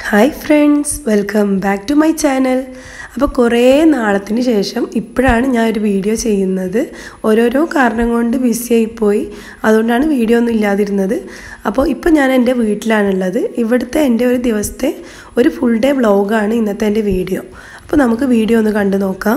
Hi friends welcome back to my channel അപ്പോൾ കുറേ നാളത്തിന് ശേഷം ഇപ്പോഴാണ് ഞാൻ ഒരു വീഡിയോ ചെയ്യുന്നത് ഓരോരോ കാരണം കൊണ്ട് ബിസി ആയിപ്പോയി അതുകൊണ്ടാണ് വീഡിയോ ഒന്നും ഇല്ലാതിരുന്നത് അപ്പോൾ ഇപ്പോൾ ഞാൻ എൻ്റെ വീട്ടിലാണുള്ളത് ഇവിടുത്തെ എൻ്റെ ഒരു ദിവസത്തെ ഒരു ഫുൾ ഡേ വ്ളോഗാണ് ഇന്നത്തെ എൻ്റെ വീഡിയോ അപ്പോൾ നമുക്ക് വീഡിയോ ഒന്ന് കണ്ടു നോക്കാം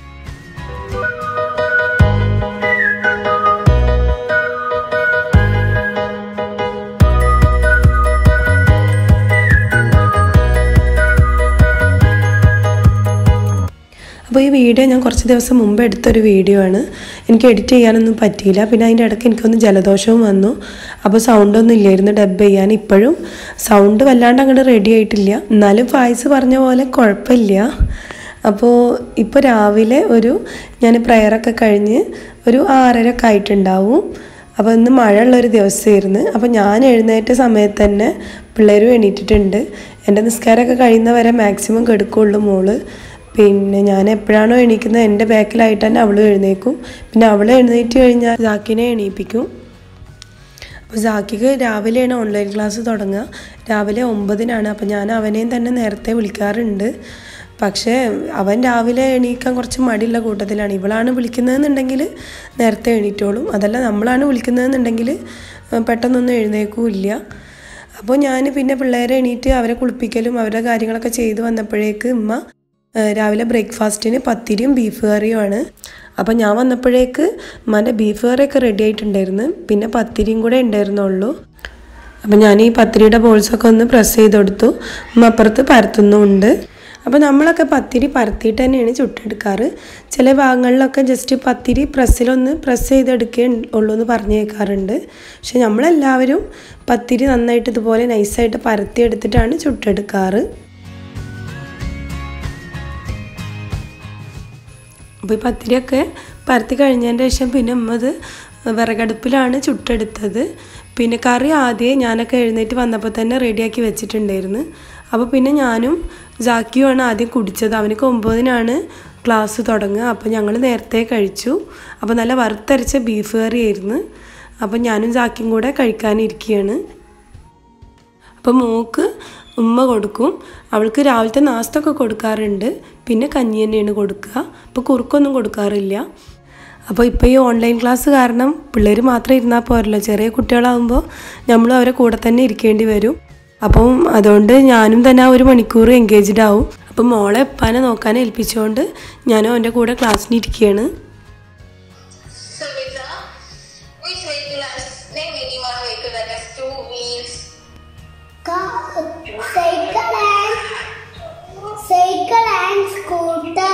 അപ്പോൾ ഈ വീഡിയോ ഞാൻ കുറച്ച് ദിവസം മുമ്പ് എടുത്തൊരു വീഡിയോ ആണ് എനിക്ക് എഡിറ്റ് ചെയ്യാനൊന്നും പറ്റിയില്ല പിന്നെ അതിൻ്റെ ഇടയ്ക്ക് എനിക്കൊന്ന് ജലദോഷവും വന്നു അപ്പോൾ സൗണ്ടൊന്നും ഇല്ലായിരുന്നു ഡബ് ചെയ്യാൻ ഇപ്പോഴും സൗണ്ട് വല്ലാണ്ട് അങ്ങോട്ട് റെഡി ആയിട്ടില്ല എന്നാലും വോയിസ് പറഞ്ഞ പോലെ കുഴപ്പമില്ല അപ്പോൾ ഇപ്പോൾ രാവിലെ ഒരു ഞാൻ പ്രയറൊക്കെ കഴിഞ്ഞ് ഒരു ആറരയൊക്കെ ആയിട്ടുണ്ടാവും അപ്പോൾ ഇന്ന് മഴയുള്ളൊരു ദിവസമായിരുന്നു അപ്പോൾ ഞാൻ എഴുന്നേറ്റ സമയത്ത് തന്നെ പിള്ളേരും എണീറ്റിട്ടുണ്ട് എൻ്റെ നിസ്കാരമൊക്കെ കഴിയുന്നവരെ മാക്സിമം കെടുക്കുള്ളൂ മോള് പിന്നെ ഞാൻ എപ്പോഴാണോ എണീക്കുന്നത് എൻ്റെ ബാക്കിലായിട്ട് തന്നെ അവളും എഴുന്നേക്കും പിന്നെ അവൾ എഴുന്നേറ്റ് കഴിഞ്ഞാൽ ജാക്കിനെ എണീപ്പിക്കും അപ്പോൾ ജാക്കിക്ക് രാവിലെയാണ് ഓൺലൈൻ ക്ലാസ് തുടങ്ങുക രാവിലെ ഒമ്പതിനാണ് അപ്പോൾ ഞാൻ അവനെയും തന്നെ നേരത്തെ വിളിക്കാറുണ്ട് പക്ഷേ അവൻ രാവിലെ എണീക്കാൻ കുറച്ച് മടിയുള്ള കൂട്ടത്തിലാണ് ഇവളാണ് വിളിക്കുന്നതെന്നുണ്ടെങ്കിൽ നേരത്തെ എണീറ്റോളും അതല്ല നമ്മളാണ് വിളിക്കുന്നതെന്നുണ്ടെങ്കിൽ പെട്ടെന്നൊന്നും എഴുന്നേക്കുമില്ല അപ്പോൾ ഞാൻ പിന്നെ പിള്ളേരെ എണീറ്റ് അവരെ കുളിപ്പിക്കലും അവരുടെ കാര്യങ്ങളൊക്കെ ചെയ്ത് വന്നപ്പോഴേക്ക് ഉമ്മ രാവിലെ ബ്രേക്ക്ഫാസ്റ്റിന് പത്തിരിയും ബീഫ് കറിയുമാണ് അപ്പോൾ ഞാൻ വന്നപ്പോഴേക്ക് ഉമ്മാൻ്റെ ബീഫ് കറിയൊക്കെ റെഡി ആയിട്ടുണ്ടായിരുന്നു പിന്നെ പത്തിരിയും കൂടെ ഉണ്ടായിരുന്നുള്ളൂ അപ്പോൾ ഞാൻ ഈ പത്തിരിയുടെ ബോൾസൊക്കെ ഒന്ന് പ്രസ് ചെയ്ത് കൊടുത്തു ഉമ്മ അപ്പുറത്ത് പരത്തുന്നുമുണ്ട് അപ്പോൾ നമ്മളൊക്കെ പത്തിരി പരത്തിയിട്ട് തന്നെയാണ് ചുട്ടെടുക്കാറ് ചില ഭാഗങ്ങളിലൊക്കെ ജസ്റ്റ് പത്തിരി പ്രസ്സിലൊന്ന് പ്രസ് ചെയ്തെടുക്കേ ഉള്ളൂ എന്ന് പറഞ്ഞു കേൾക്കാറുണ്ട് പക്ഷെ നമ്മളെല്ലാവരും പത്തിരി നന്നായിട്ട് ഇതുപോലെ നൈസായിട്ട് പരത്തി എടുത്തിട്ടാണ് ചുട്ടെടുക്കാറ് അപ്പോൾ ഈ പത്തിരിയൊക്കെ പരത്തി കഴിഞ്ഞതിൻ്റെ ശേഷം പിന്നെ ഉമ്മ അത് വിറകടുപ്പിലാണ് ചുട്ടെടുത്തത് പിന്നെ കറി ആദ്യം ഞാനൊക്കെ എഴുന്നേറ്റ് വന്നപ്പോൾ തന്നെ റെഡിയാക്കി വെച്ചിട്ടുണ്ടായിരുന്നു അപ്പോൾ പിന്നെ ഞാനും ജാക്കിയുമാണ് ആദ്യം കുടിച്ചത് അവനക്ക് ഒമ്പതിനാണ് ക്ലാസ് തുടങ്ങുക അപ്പോൾ ഞങ്ങൾ നേരത്തെ കഴിച്ചു അപ്പോൾ നല്ല വറുത്തരച്ച ബീഫ് കറി ആയിരുന്നു അപ്പോൾ ഞാനും ജാക്കിയും കൂടെ കഴിക്കാനിരിക്കുകയാണ് അപ്പോൾ മോക്ക് ഉമ്മ കൊടുക്കും അവൾക്ക് രാവിലത്തെ നാസ്തൊക്കെ കൊടുക്കാറുണ്ട് പിന്നെ കഞ്ഞി തന്നെയാണ് കൊടുക്കുക അപ്പോൾ കുറുക്കൊന്നും കൊടുക്കാറില്ല അപ്പോൾ ഇപ്പോൾ ഈ ഓൺലൈൻ ക്ലാസ് കാരണം പിള്ളേർ മാത്രം ഇരുന്നാൽ പോരല്ലോ ചെറിയ കുട്ടികളാകുമ്പോൾ നമ്മളും അവരെ കൂടെ തന്നെ ഇരിക്കേണ്ടി വരും അപ്പം അതുകൊണ്ട് ഞാനും തന്നെ ആ ഒരു മണിക്കൂർ എൻഗേജ്ഡ് ആവും അപ്പം മോളെ എപ്പാനെ നോക്കാൻ ഏൽപ്പിച്ചുകൊണ്ട് ഞാനും അവൻ്റെ കൂടെ ക്ലാസ്സിന് ഇരിക്കുകയാണ് Savita, which vehicle has name anyone vehicle that has two wheels? Car, cycle and cycle and scooter.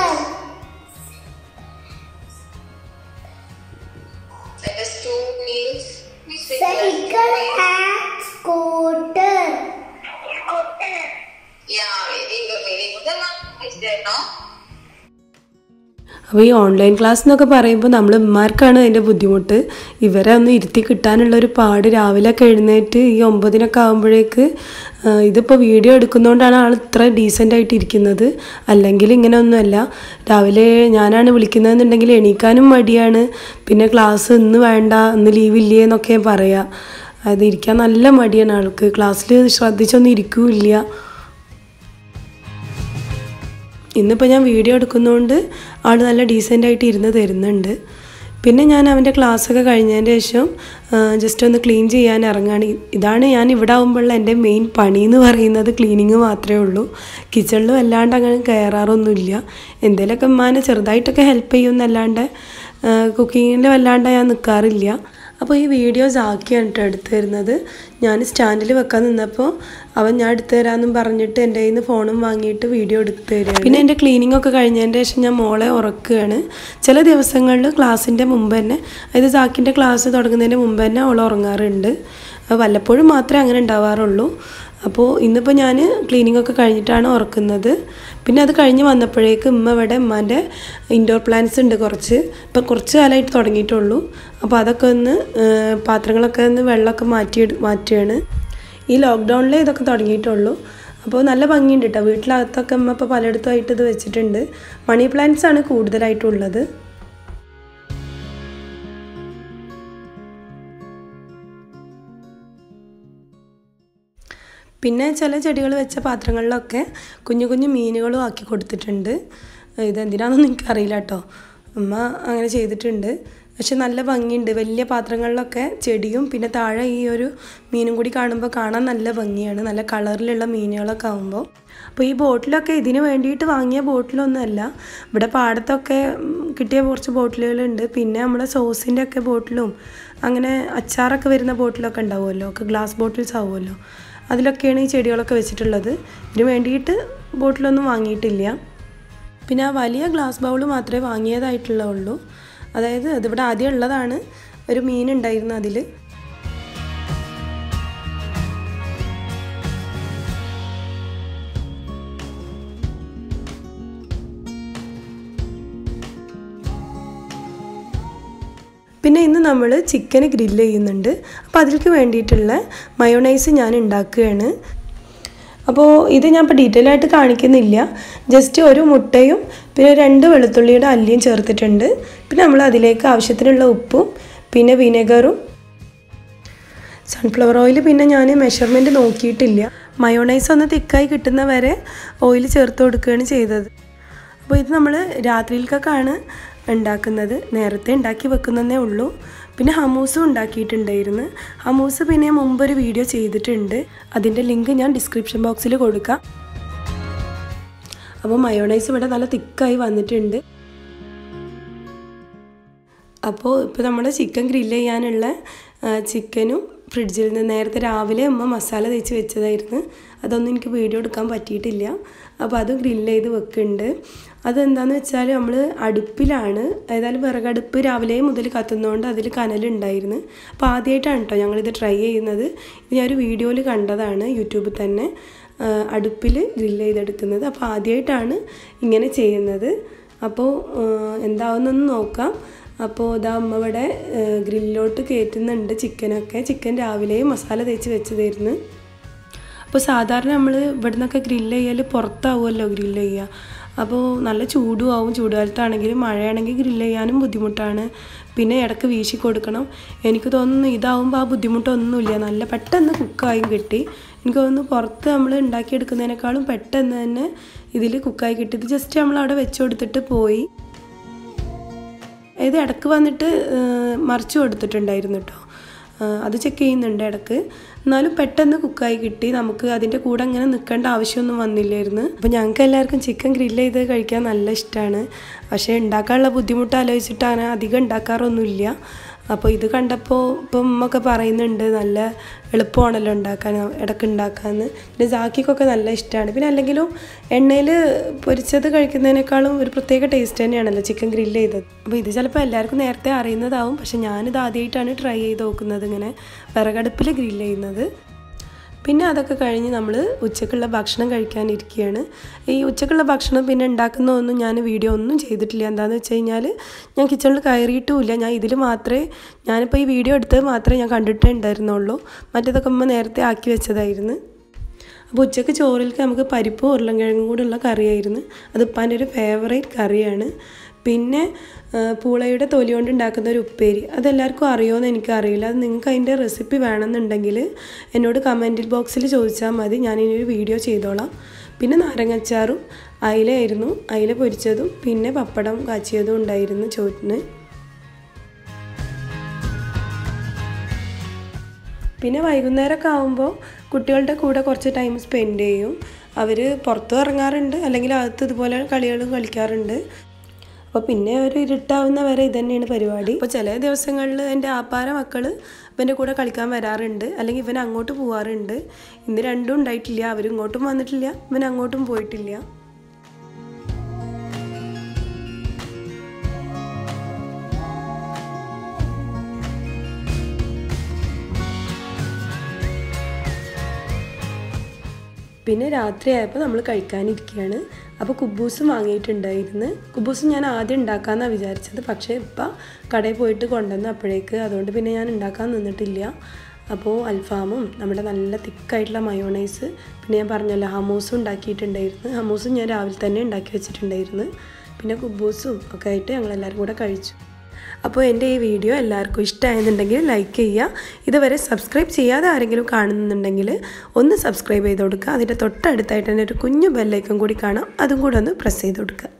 That has two wheels. Which vehicle has two Cycle wheels? and scooter. Yeah, very good, very good. The mom is there, no? അപ്പോൾ ഈ online class എന്നൊക്കെ പറയുമ്പോൾ നമ്മൾ ഉമ്മാർക്കാണ് അതിൻ്റെ ബുദ്ധിമുട്ട് ഇവരെ ഒന്ന് ഇരുത്തി കിട്ടാനുള്ള ഒരു പാട് രാവിലെയൊക്കെ എഴുന്നേറ്റ് ഈ ഒമ്പതിനൊക്കെ ആകുമ്പോഴേക്ക് ഇതിപ്പോൾ വീഡിയോ എടുക്കുന്നതുകൊണ്ടാണ് ആൾ ഇത്ര ഡീസൻ്റ് ആയിട്ട് ഇരിക്കുന്നത് അല്ലെങ്കിൽ ഇങ്ങനെ ഒന്നുമല്ല രാവിലെ ഞാനാണ് വിളിക്കുന്നതെന്നുണ്ടെങ്കിൽ എണീക്കാനും മടിയാണ് പിന്നെ ക്ലാസ് ഇന്ന് വേണ്ട ഇന്ന് ലീവില്ലേ എന്നൊക്കെ പറയാം അത് ഇരിക്കാൻ നല്ല മടിയാണ് ആൾക്ക് ക്ലാസ്സിൽ ശ്രദ്ധിച്ചൊന്നും ഇരിക്കൂല്ല ഇന്നിപ്പോൾ ഞാൻ വീഡിയോ എടുക്കുന്നതുകൊണ്ട് ആൾ നല്ല ഡീസൻ്റ് ആയിട്ട് ഇരുന്ന് തരുന്നുണ്ട് പിന്നെ ഞാൻ അവൻ്റെ ക്ലാസ്സൊക്കെ കഴിഞ്ഞതിന് ശേഷം ജസ്റ്റ് ഒന്ന് ക്ലീൻ ചെയ്യാൻ ഇറങ്ങുകയാണ് ഇതാണ് ഞാൻ ഇവിടെ ആകുമ്പോഴുള്ള എൻ്റെ മെയിൻ പണി എന്ന് പറയുന്നത് ക്ലീനിങ് മാത്രമേ ഉള്ളൂ കിച്ചണിൽ വല്ലാണ്ട് അങ്ങനെ കയറാറൊന്നുമില്ല എന്തെങ്കിലുമൊക്കെ ഉമ്മാനെ ചെറുതായിട്ടൊക്കെ ഹെൽപ്പ് ചെയ്യുമെന്നല്ലാണ്ട് കുക്കിങ്ങിൽ വല്ലാണ്ട് ഞാൻ നിൽക്കാറില്ല അപ്പോൾ ഈ വീഡിയോസ് ആക്കിയാണ് കേട്ടോ എടുത്തു തരുന്നത് ഞാൻ സ്റ്റാൻഡിൽ വെക്കാൻ നിന്നപ്പോൾ അവൻ ഞാൻ എടുത്തു തരാമെന്നും പറഞ്ഞിട്ട് എൻ്റെ കയ്യിൽ നിന്ന് ഫോണും വാങ്ങിയിട്ട് വീഡിയോ എടുത്തു തരിക പിന്നെ എൻ്റെ ക്ലീനിങ് ഒക്കെ കഴിഞ്ഞതിൻ്റെ ശേഷം ഞാൻ മോളെ ഉറക്കുകയാണ് ചില ദിവസങ്ങളിൽ ക്ലാസ്സിൻ്റെ മുമ്പ് തന്നെ അതായത് സാക്കിൻ്റെ ക്ലാസ് തുടങ്ങുന്നതിൻ്റെ മുമ്പ് തന്നെ അവൾ ഉറങ്ങാറുണ്ട് വല്ലപ്പോഴും മാത്രമേ അങ്ങനെ ഉണ്ടാവാറുള്ളൂ അപ്പോൾ ഇന്നിപ്പോൾ ഞാൻ ക്ലീനിങ് ഒക്കെ കഴിഞ്ഞിട്ടാണ് ഉറക്കുന്നത് പിന്നെ അത് കഴിഞ്ഞ് വന്നപ്പോഴേക്ക് ഉമ്മ ഇവിടെ ഉമ്മാൻ്റെ ഇൻഡോർ പ്ലാന്റ്സ് ഉണ്ട് കുറച്ച് ഇപ്പം കുറച്ച് കാലമായിട്ട് തുടങ്ങിയിട്ടുള്ളൂ അപ്പോൾ അതൊക്കെ ഒന്ന് പാത്രങ്ങളൊക്കെ ഒന്ന് വെള്ളമൊക്കെ മാറ്റി മാറ്റുകയാണ് ഈ ലോക്ക്ഡൗണിലേ ഇതൊക്കെ തുടങ്ങിയിട്ടുള്ളൂ അപ്പോൾ നല്ല ഭംഗിയുണ്ട് കേട്ടോ വീട്ടിലകത്തൊക്കെ ഉമ്മ ഇപ്പോൾ പലയിടത്തുമായിട്ട് ഇത് വെച്ചിട്ടുണ്ട് മണി പ്ലാന്റ്സ് ആണ് കൂടുതലായിട്ടുള്ളത് പിന്നെ ചില ചെടികൾ വെച്ച പാത്രങ്ങളിലൊക്കെ കുഞ്ഞു കുഞ്ഞു മീനുകളും ആക്കി കൊടുത്തിട്ടുണ്ട് ഇതെന്തിനാണെന്നൊന്നും എനിക്കറിയില്ല കേട്ടോ അമ്മ അങ്ങനെ ചെയ്തിട്ടുണ്ട് പക്ഷെ നല്ല ഭംഗിയുണ്ട് വലിയ പാത്രങ്ങളിലൊക്കെ ചെടിയും പിന്നെ താഴെ ഈ ഒരു മീനും കൂടി കാണുമ്പോൾ കാണാൻ നല്ല ഭംഗിയാണ് നല്ല കളറിലുള്ള മീനുകളൊക്കെ ആകുമ്പോൾ അപ്പോൾ ഈ ബോട്ടിലൊക്കെ ഇതിന് വേണ്ടിയിട്ട് വാങ്ങിയ ബോട്ടിലൊന്നുമല്ല ഇവിടെ പാടത്തൊക്കെ ഉം, കിട്ടിയ കുറച്ച് ബോട്ടിലുകളുണ്ട് പിന്നെ നമ്മുടെ സോസിൻ്റെ ഒക്കെ ബോട്ടിലും അങ്ങനെ അച്ചാറൊക്കെ വരുന്ന ബോട്ടിലൊക്കെ ഉണ്ടാവുമല്ലോ ഒക്കെ ഗ്ലാസ് ബോട്ടിൽസ് ആവുമല്ലോ അതിലൊക്കെയാണ് ഈ ചെടികളൊക്കെ വെച്ചിട്ടുള്ളത് ഇതിന് വേണ്ടിയിട്ട് ബോട്ടിലൊന്നും വാങ്ങിയിട്ടില്ല പിന്നെ ആ വലിയ ഗ്ലാസ് ബൗൾ മാത്രമേ വാങ്ങിയതായിട്ടുള്ളൂ അതായത് അതിവിടെ ആദ്യം ഉള്ളതാണ് ഒരു മീൻ ഉണ്ടായിരുന്നു അതിൽ പിന്നെ ഇന്ന് നമ്മൾ ചിക്കന് ഗ്രില്ല് ചെയ്യുന്നുണ്ട് അപ്പോൾ അതിലേക്ക് വേണ്ടിയിട്ടുള്ള മയോണൈസ് ഞാൻ ഉണ്ടാക്കുകയാണ് അപ്പോൾ ഇത് ഞാൻ ഇപ്പോൾ ഡീറ്റെയിൽ ആയിട്ട് കാണിക്കുന്നില്ല ജസ്റ്റ് ഒരു മുട്ടയും പിന്നെ രണ്ട് വെളുത്തുള്ളിയുടെ അല്ലിയും ചേർത്തിട്ടുണ്ട് പിന്നെ നമ്മൾ അതിലേക്ക് ആവശ്യത്തിനുള്ള ഉപ്പും പിന്നെ വിനെഗറും സൺഫ്ലവർ ഓയിൽ പിന്നെ ഞാൻ മെഷർമെൻറ്റ് നോക്കിയിട്ടില്ല മയോണൈസ് ഒന്ന് തിക്കായി കിട്ടുന്ന വരെ ഓയിൽ ചേർത്ത് കൊടുക്കുകയാണ് ചെയ്തത് അപ്പോൾ ഇത് നമ്മൾ രാത്രിയിലേക്കൊക്കെയാണ് ഉണ്ടാക്കുന്നത് നേരത്തെ ഉണ്ടാക്കി വെക്കുന്നതേ ഉള്ളൂ പിന്നെ ഹമൂസും ഉണ്ടാക്കിയിട്ടുണ്ടായിരുന്നു ഹമൂസ് പിന്നെ മുമ്പൊരു വീഡിയോ ചെയ്തിട്ടുണ്ട് അതിൻ്റെ ലിങ്ക് ഞാൻ ഡിസ്ക്രിപ്ഷൻ ബോക്സിൽ കൊടുക്കാം അപ്പോൾ മയോണൈസ് ഇവിടെ നല്ല തിക്കായി വന്നിട്ടുണ്ട് അപ്പോൾ ഇപ്പോൾ നമ്മുടെ ചിക്കൻ ഗ്രില്ല് ചെയ്യാനുള്ള ആ, ചിക്കനും ഫ്രിഡ്ജിൽ നിന്ന് നേരത്തെ രാവിലെ അമ്മ മസാല തേച്ച് വെച്ചതായിരുന്നു അതൊന്നും എനിക്ക് വീഡിയോ എടുക്കാൻ പറ്റിയിട്ടില്ല അപ്പോൾ അത് ഗ്രില്ല് ചെയ്ത് വെക്കുന്നുണ്ട് അതെന്താന്ന് വെച്ചാൽ നമ്മൾ അടുപ്പിലാണ് ഏതായാലും വിറകടുപ്പ് രാവിലെ മുതൽ കത്തുന്നതുകൊണ്ട് അതിൽ കനലുണ്ടായിരുന്നു അപ്പോൾ ആദ്യമായിട്ടാണ് കേട്ടോ ഞങ്ങളിത് ട്രൈ ചെയ്യുന്നത് ഇത് ഞാനൊരു വീഡിയോയിൽ കണ്ടതാണ് യൂട്യൂബിൽ തന്നെ ആ, അടുപ്പിൽ ഗ്രില്ല് ചെയ്തെടുക്കുന്നത് അപ്പോൾ ആദ്യമായിട്ടാണ് ഇങ്ങനെ ചെയ്യുന്നത് അപ്പോൾ ആ, എന്താവുന്നെന്ന് നോക്കാം അപ്പോൾ ഇതാ അമ്മ ഇവിടെ ഗ്രില്ലിലോട്ട് കയറ്റുന്നുണ്ട് ചിക്കനൊക്കെ ചിക്കൻ രാവിലെ മസാല തേച്ച് വെച്ചതായിരുന്നു അപ്പോൾ സാധാരണ നമ്മൾ ഇവിടെ നിന്നൊക്കെ ഗ്രില്ല് ചെയ്യൽ പുറത്താവുമല്ലോ ഗ്രില്ല് ചെയ്യുക അപ്പോൾ നല്ല ചൂടും ആവും ചൂടുകാലത്താണെങ്കിലും മഴയാണെങ്കിൽ ഗ്രില്ല് ചെയ്യാനും ബുദ്ധിമുട്ടാണ് പിന്നെ ഇടയ്ക്ക് വീശി കൊടുക്കണം എനിക്ക് തോന്നുന്നു ഇതാവുമ്പോൾ ആ ബുദ്ധിമുട്ടൊന്നുമില്ല നല്ല പെട്ടെന്ന് കുക്കായും കിട്ടി എനിക്ക് തോന്നുന്നു പുറത്ത് നമ്മൾ ഉണ്ടാക്കിയെടുക്കുന്നതിനേക്കാളും പെട്ടെന്ന് തന്നെ ഇതിൽ കുക്കായി കിട്ടി ഇത് ജസ്റ്റ് നമ്മൾ അവിടെ വെച്ച് കൊടുത്തിട്ട് പോയി ഇത് ഇടക്ക് വന്നിട്ട് ആ, മറിച്ച് കൊടുത്തിട്ടുണ്ടായിരുന്നു കേട്ടോ ആ, അത് ചെക്ക് ചെയ്യുന്നുണ്ട് ഇടക്ക് എന്നാലും പെട്ടെന്ന് കുക്കായി കിട്ടി നമുക്ക് അതിൻ്റെ കൂടെ അങ്ങനെ നിൽക്കേണ്ട ആവശ്യമൊന്നും വന്നില്ലായിരുന്നു അപ്പോൾ ഞങ്ങൾക്ക് എല്ലാവർക്കും ചിക്കൻ ഗ്രില്ല് ചെയ്ത് കഴിക്കാൻ നല്ല ഇഷ്ടമാണ് പക്ഷേ ഉണ്ടാക്കാനുള്ള ബുദ്ധിമുട്ട് ആലോചിച്ചിട്ട് അങ്ങനെ അധികം ഉണ്ടാക്കാറൊന്നുമില്ല അപ്പോൾ ഇത് കണ്ടപ്പോൾ ഇപ്പം ഉമ്മൊക്കെ പറയുന്നുണ്ട് നല്ല എളുപ്പമാണല്ലോ ഉണ്ടാക്കാൻ ഇടയ്ക്ക് ഉണ്ടാക്കാമെന്ന് പിന്നെ ജാക്കിക്കൊക്കെ നല്ല ഇഷ്ടമാണ് പിന്നെ അല്ലെങ്കിലും എണ്ണയിൽ പൊരിച്ചത് കഴിക്കുന്നതിനേക്കാളും ഒരു പ്രത്യേക ടേസ്റ്റ് തന്നെയാണല്ലോ ചിക്കൻ ഗ്രില്ല് ചെയ്തത് അപ്പോൾ ഇത് ചിലപ്പോൾ എല്ലാവർക്കും നേരത്തെ അറിയുന്നതാവും പക്ഷെ ഞാനിത് ആദ്യമായിട്ടാണ് ട്രൈ ചെയ്ത് നോക്കുന്നത് ഇങ്ങനെ വിറകടുപ്പിൽ ഗ്രില്ല് ചെയ്യുന്നത് പിന്നെ അതൊക്കെ കഴിഞ്ഞ് നമ്മൾ ഉച്ചക്കുള്ള ഭക്ഷണം കഴിക്കാനിരിക്കുകയാണ് ഈ ഉച്ചക്കുള്ള ഭക്ഷണം പിന്നെ ഉണ്ടാക്കുന്നതൊന്നും ഞാൻ വീഡിയോ ഒന്നും ചെയ്തിട്ടില്ല എന്താണെന്ന് വെച്ച് കഴിഞ്ഞാൽ ഞാൻ കിച്ചണിൽ കയറിയിട്ടുമില്ല ഞാൻ ഇതിൽ മാത്രമേ ഞാനിപ്പോൾ ഈ വീഡിയോ എടുത്തത് മാത്രമേ ഞാൻ കണ്ടിട്ടേ ഉണ്ടായിരുന്നുള്ളൂ മറ്റേതൊക്കെ അമ്മ നേരത്തെ ആക്കി വെച്ചതായിരുന്നു അപ്പോൾ ഉച്ചയ്ക്ക് ചോറിലേക്ക് നമുക്ക് പരിപ്പും ഉരുളൻകിഴങ്ങും കൂടെയുള്ള കറിയായിരുന്നു അത് ഉപ്പാൻ്റെ ഒരു ഫേവറേറ്റ് കറിയാണ് പിന്നെ ആ, പൂളയുടെ തൊലി കൊണ്ട് ഉണ്ടാക്കുന്ന ഒരു ഉപ്പേരി അതെല്ലാവർക്കും അറിയുമോയെന്ന് എനിക്കറിയില്ല അത് നിങ്ങൾക്ക് അതിൻ്റെ റെസിപ്പി വേണമെന്നുണ്ടെങ്കിൽ എന്നോട് കമൻറ്റ് ബോക്സിൽ ചോദിച്ചാൽ മതി ഞാൻ ഇനി ഒരു വീഡിയോ ചെയ്തോളാം പിന്നെ നാരങ്ങച്ചാറും അയിലയായിരുന്നു അയില പൊരിച്ചതും പിന്നെ പപ്പടം കാച്ചിയതും ഉണ്ടായിരുന്നു ചോറ്റിന് പിന്നെ വൈകുന്നേരമൊക്കെ ആകുമ്പോൾ കുട്ടികളുടെ കൂടെ കുറച്ച് ടൈം സ്പെൻഡ് ചെയ്യും അവർ പുറത്തും ഇറങ്ങാറുണ്ട് അല്ലെങ്കിൽ അകത്ത് ഇതുപോലെ കളികളും കളിക്കാറുണ്ട് അപ്പോൾ പിന്നെ ഒരു ഇരുട്ടാവുന്ന വരെ ഇത് തന്നെയാണ് പരിപാടി അപ്പോൾ ചില ദിവസങ്ങളിൽ എൻ്റെ ആപ്പാര മക്കൾ ഇവൻ്റെ കൂടെ കളിക്കാൻ വരാറുണ്ട് അല്ലെങ്കിൽ ഇവൻ അങ്ങോട്ട് പോവാറുണ്ട് ഇന്ന് രണ്ടും ഉണ്ടായിട്ടില്ല അവർ ഇങ്ങോട്ടും വന്നിട്ടില്ല ഇവൻ അങ്ങോട്ടും പോയിട്ടില്ല പിന്നെ രാത്രിയായപ്പോൾ നമ്മൾ കഴിക്കാനിരിക്കുകയാണ് അപ്പോൾ കുബൂസും വാങ്ങിയിട്ടുണ്ടായിരുന്നു കുബൂസ് ഞാൻ ആദ്യം ഉണ്ടാക്കാമെന്നാണ് വിചാരിച്ചത് പക്ഷേ ഇപ്പം കടയിൽ പോയിട്ട് കൊണ്ടുവന്ന് അപ്പോഴേക്ക് അതുകൊണ്ട് പിന്നെ ഞാൻ ഉണ്ടാക്കാൻ നിന്നിട്ടില്ല അപ്പോൾ അൽഫാമും നമ്മുടെ നല്ല തിക്കായിട്ടുള്ള മയോണൈസ് പിന്നെ ഞാൻ പറഞ്ഞല്ലോ ഹമൂസും ഉണ്ടാക്കിയിട്ടുണ്ടായിരുന്നു ഹമൂസും ഞാൻ രാവിലെ തന്നെ ഉണ്ടാക്കി വെച്ചിട്ടുണ്ടായിരുന്നു പിന്നെ കുബൂസും ഒക്കെ ആയിട്ട് ഞങ്ങളെല്ലാവരും കൂടെ കഴിച്ചു അപ്പോൾ എൻ്റെ ഈ വീഡിയോ എല്ലാവർക്കും ഇഷ്ടമായെന്നുണ്ടെങ്കിൽ ലൈക്ക് ചെയ്യുക ഇതുവരെ സബ്സ്ക്രൈബ് ചെയ്യാതെ ആരെങ്കിലും കാണുന്നുണ്ടെങ്കിൽ ഒന്ന് സബ്സ്ക്രൈബ് ചെയ്ത് കൊടുക്കുക അതിൻ്റെ തൊട്ടടുത്തായിട്ട് തന്നെ ഒരു കുഞ്ഞു ബെല്ലൈക്കൺ കൂടി കാണാം അതും കൂടെ ഒന്ന് പ്രസ് ചെയ്ത് കൊടുക്കുക